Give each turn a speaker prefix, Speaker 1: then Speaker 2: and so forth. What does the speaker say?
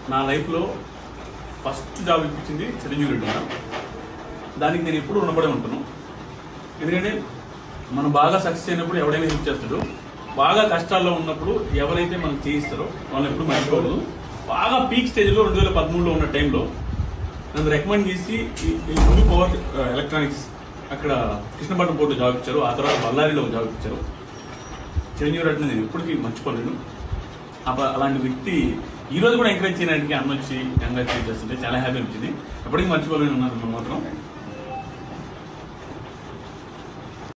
Speaker 1: నా లైఫ్లో first job ఇప్పించింది చిరంజీవి రెడ్డి అన్న. దానికి నేను ఎప్పుడు రుణపడి ఉంటాను ఎందుకంటే మనం బాగా సక్సెస్ అయినప్పుడు ఎవడైనా హెల్ప్ చేస్తాడు బాగా కష్టాల్లో ఉన్నప్పుడు ఎవరైతే మనం చేయిస్తారో వాళ్ళని ఎప్పుడు మర్చిపోకూడదు బాగా పీక్ స్టేజ్లో రెండు వేల పదమూడులో ఉన్న టైంలో నన్ను రికమెండ్ చేసి ఈ- ఈ ముందు పవర్ ఎలక్ట్రానిక్స్ అక్కడ కృష్ణపట్నం పోర్టు జాబ్ ఇచ్చారు ఆ తర్వాత బళ్ళారిలో ఒక జాబ్ ఇచ్చారు చిరంజీవి రెడ్డిని నేను ఎప్పటికీ మర్చిపోలేను అప్ప- అలాంటి వ్యక్తి ఈ రోజు కూడా ఎంకరేజ్ చేయడానికి అన్న వచ్చి ఎంకరేజ్ చేస్తుంటే చాలా హ్యాపీ అనిపించింది ఎప్పటికీ మర్చిపోలేను అన్నారు మాత్రం